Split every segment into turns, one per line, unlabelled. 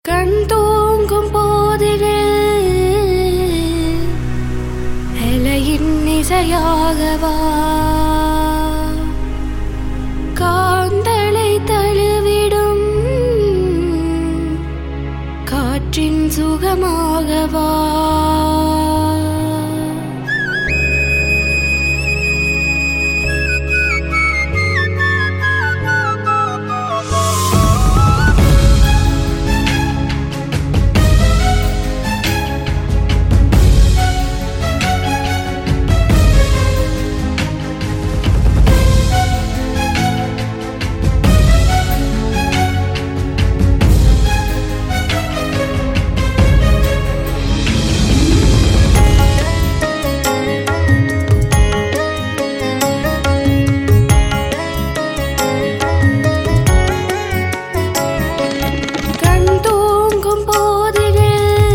கண் தூங்கும் போதிலே அலையின் இசையாகவா காந்தலை தழுவிடும் காற்றின் சுகமாகவா கண் தூங்கும் போதிலே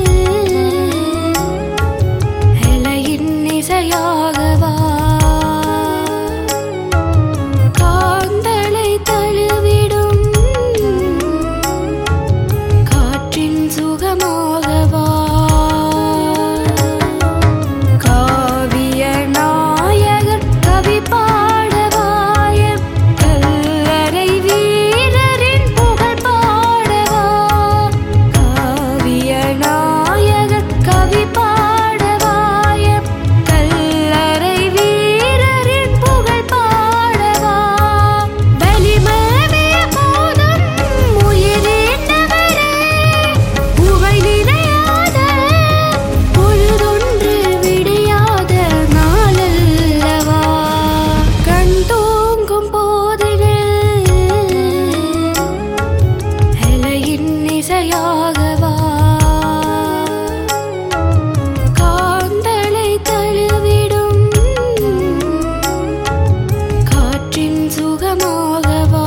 அலையின் இசையாகவா காந்தலை தழுவிடும் காற்றின் சுகமாகவா காவிய நாயகர் கவி பாடவாயம் கல்லறை வீரரின் புகழ் பாடவா காவிய நாயகர் கவி பாடவாயம் கல்லறை வீரரின் புகழ் பாடவா வலிமேவிய போதும் உயிரினவரே உவை நினையாத பொழுதொன்று விடியாத நாளல்லவா கண் தூங்கும் போதிலே அலையின் இசையாகவா காந்தலை தழுவிடும் காற்றின் சுகமாகவா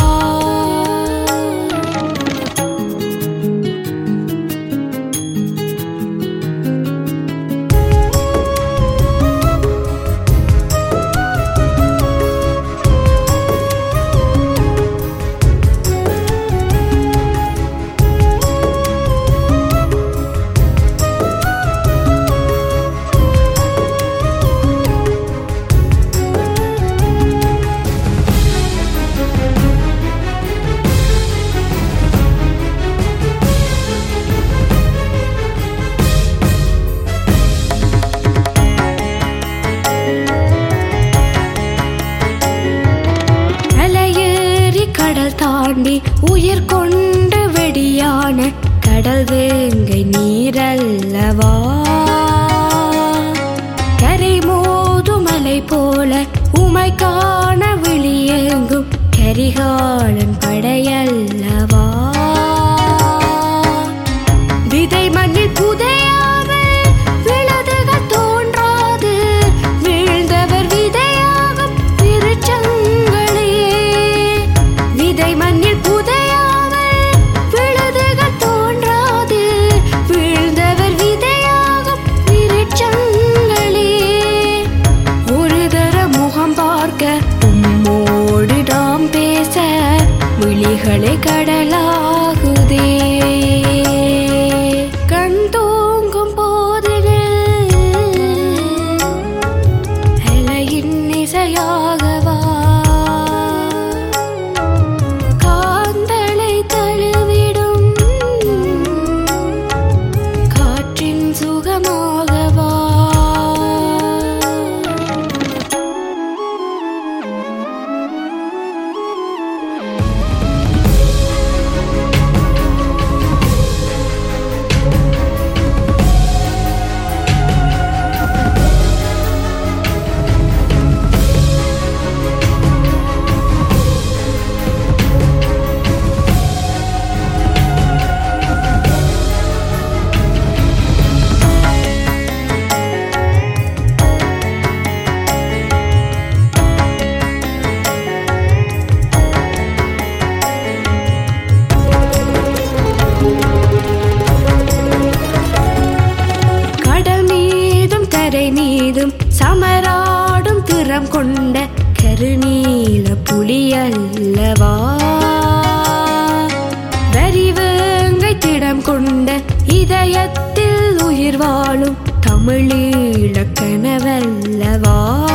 அலையேறி கடல் தாண்டி உயிர் கொண்டு வெடியான கடல் வேங்கை நீரல்லவா கரை மோதுமலை போல உமை காண விழியெங்கும் கரிகாலன் படையல்லவா விதை மண்ணில் புதையாமல் விழுதுகள் தோன்றாது வீழ்ந்தவர் விதையாகும் திருச்சங்களே விதை மண்ணில் புதையாமல் விழுதுகள் தோன்றாது வீழ்ந்தவர் விதையாகும் திருச்சங்களே ஒரு தர முகம் பார்க்க உம்மோடு நாம் பேச விழிகளை கடலாகுதே கண் தூங்கும் போதிலே அலையின் இசையாகவா காந்தலை தழுவிடும் காற்றின் சுகமாகவா கடல் மீதும் கரை மீதும் சமராடும் திறம் கொண்ட கருநீல புலி அல்லவா வரிவேங்கை திடம் வாழும் தமிழீழ கனவல்லவா